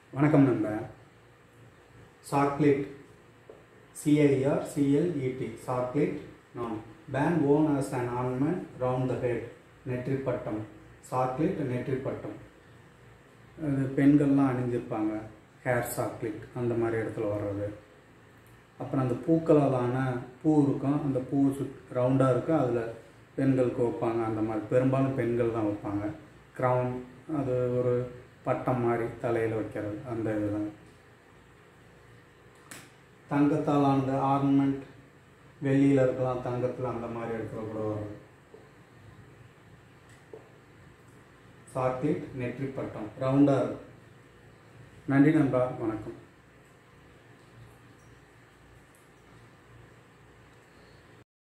வணக்கம் நண்பா chocolate CIR CLET chocolate noun band worn as an ornament round the head நெற்றிப் பட்டம் chocolate நெற்றிப் பட்டம் அது பெண்கள்லாம் அணிஞ்சிருப்பாங்க ஹேர் சாக்லேட் அந்த மாதிரி இடத்துல வர்றது அப்புறம் அந்த பூக்களாலான பூ இருக்கும் அந்த பூ சுத் ரவுண்டாக இருக்கும் அதில் பெண்களுக்கு வைப்பாங்க அந்த மாதிரி பெரும்பாலும் பெண்கள் தான் வைப்பாங்க க்ரௌன் அது ஒரு பட்டம் மாதிரி தலையில் வைக்கிறது அந்த இதுதான் தங்கத்தால் அந்த ஆர்னமெண்ட் வெள்ளியில் இருக்கலாம் தங்கத்தில் அந்த மாதிரி இடத்துல கூட வரும் சாக்லேட் நெற்றி பட்டம் ரவுண்டாக இருக்கும் நன்றி நண்பா வணக்கம்